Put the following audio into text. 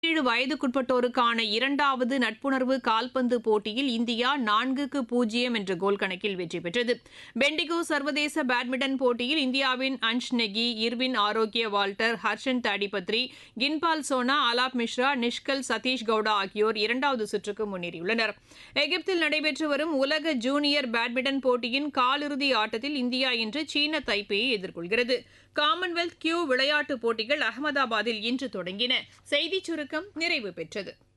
ஏழு வயதுக்குட்பட்டோருக்கான இரண்டாவது நட்புணர்வு கால்பந்து போட்டியில் இந்தியா நான்குக்கு பூஜ்ஜியம் என்ற கோல் கணக்கில் வெற்றி பெற்றது பெண்டிகோ சர்வதேச பேட்மிண்டன் போட்டியில் இந்தியாவின் அன்ஷ் நெகி இர்வின் ஆரோக்கிய வால்டர் ஹர்ஷன் தாடிபத்ரி கின்பால் சோனா அலாப் மிஸ்ரா நிஷ்கல் சதீஷ் கவுடா ஆகியோர் இரண்டாவது சுற்றுக்கு முன்னேறியுள்ளனர் எகிப்தில் நடைபெற்று வரும் உலக ஜூனியர் பேட்மிண்டன் போட்டியின் காலிறுதி ஆட்டத்தில் இந்தியா இன்று சீன தைப்பேயை எதிர்கொள்கிறது காமன்வெல்த் கியூ விளையாட்டுப் போட்டிகள் அகமதாபாத்தில் இன்று தொடங்கின செய்திச் சுருக்கம் நிறைவு பெற்றது